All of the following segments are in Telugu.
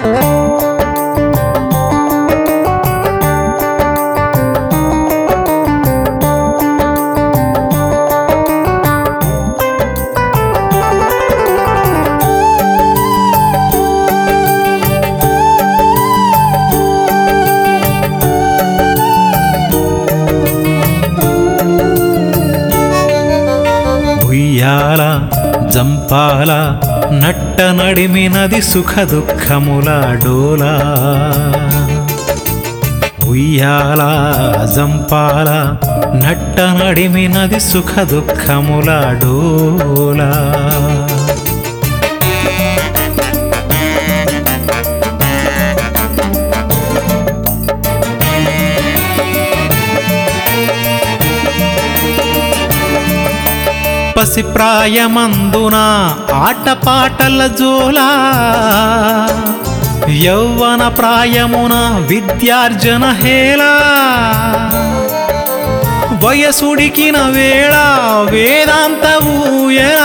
ఉయ్యాల జంపాల నట్ట నడిమినది సుఖ దుఃఖముల డోలా ఉయ్యాల జంపాల నట్ట నడిమినది సుఖ దుఃఖముల డోలా పసిప్రాయమందున ఆటపాటల జోలా యౌవన ప్రాయమున విద్యార్జన హేలా వయసుడికిన వేళ వేదాంత ఊయలా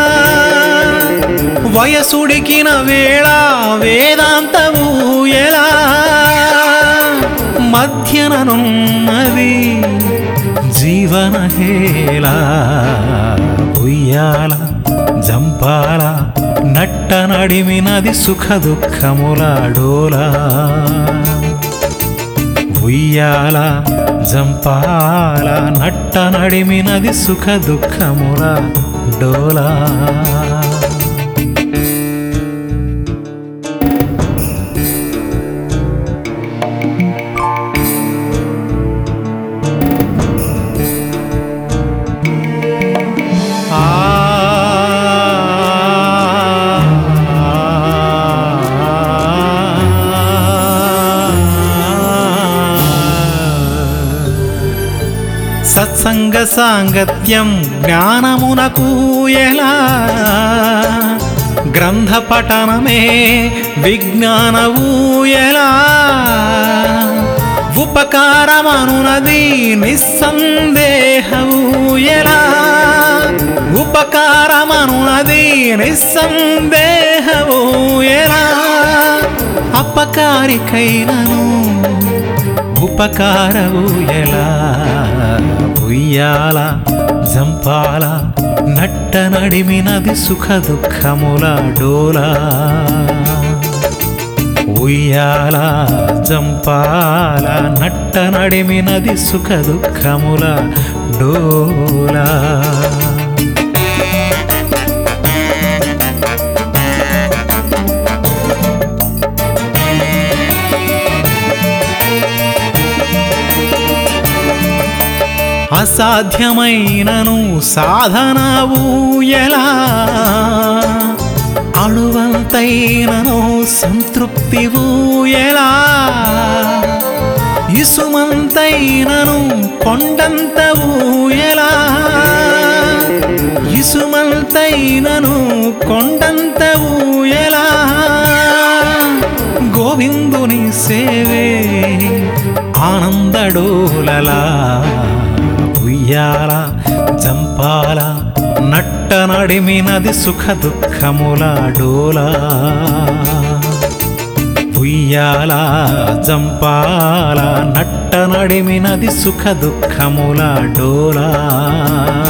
వయసుడికిన వేళ వేదాంత ఊయలా మధ్యననున్నది జీవన హేలా ఉయ్యాల జంపాల నట్ట నడిమినది సుఖ దుఃఖముల డోలా ఉయ్యాల జంపాల నట్ట నడిమినది సుఖ దుఃఖముల డోలా సత్సంగ సాంగత్యం జ్ఞానమునకు ఎలా గ్రంథ పఠనమే విజ్ఞానవు ఎలా ఉపకారమనునది నిస్సందేహవు ఎలా ఉపకారమనునది నిస్సందేహవు ఎలా అపకారికైనను ఉపకారవు ఎలా ఉయ్యాల జంపాల నట్ట నడిమినది సుఖ దుఃఖముల డోలా ఉయ్యాల జంపాల నట్ట నడిమినది సుఖ దుఃఖముల డోలా అసాధ్యమైనను సాధనవు ఎలా అణువంతైనను సంతృప్తివు ఎలా ఇసుమంతైనను కొండంతవు ఎలా ఇసుమంతైనను కొండంతవు ఎలా గోవిందుని సేవే ఆనందడోలలా ఉయ్యాల జంపాల నట్ట నడిమినది సుఖ దుఃఖముల డోలా ఉయ్యాల జంపాల నట్ట నడిమినది సుఖ దుఃఖముల డోలా